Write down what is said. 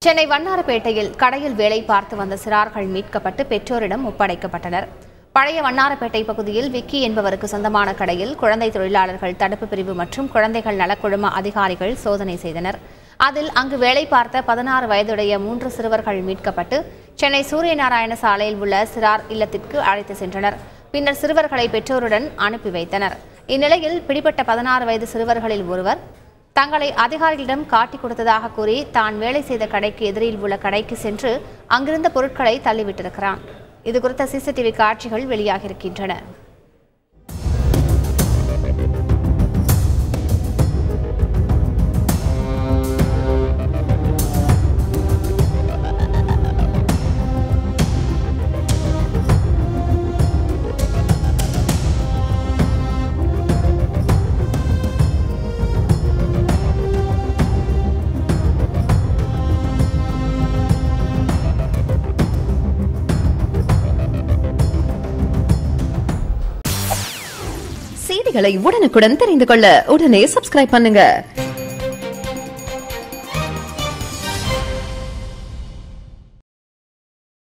சென்னை வண்ணாரப்பேட்டையில் கடையில் வேலை பார்த்து வந்த சிறார்கள் மீட்கப்பட்டு பெற்றோரிடம் ஒப்படைக்கப்பட்டனர் பழைய வண்ணாரப்பேட்டை பகுதியில் விக்கி என்பவருக்கு சொந்தமான கடையில் குழந்தை தொழிலாளர்கள் தடுப்பு பிரிவு மற்றும் குழந்தைகள் நலக்குழும அதிகாரிகள் சோதனை செய்தனர் அதில் அங்கு வேலை பார்த்த பதினாறு வயதுடைய மூன்று சிறுவர்கள் மீட்கப்பட்டு சென்னை சூரியநாராயண சாலையில் உள்ள சிறார் இல்லத்திற்கு அழைத்து சென்றனர் பின்னர் சிறுவர்களை பெற்றோருடன் அனுப்பி வைத்தனர் இந்நிலையில் பிடிபட்ட பதினாறு வயது சிறுவர்களில் ஒருவர் தங்களை அதிகாரிகளிடம் காட்டிக் கொடுத்ததாக கூறி தான் வேலை செய்த கடைக்கு எதிரில் உள்ள கடைக்கு சென்று அங்கிருந்த பொருட்களை தள்ளிவிட்டிருக்கிறான் இது குறித்த சிசிடிவி காட்சிகள் வெளியாகியிருக்கின்றன செய்திகளை உடனுக்குடன் தெரிந்து கொள்ள உடனே சப்ஸ்கிரைப் பண்ணுங்க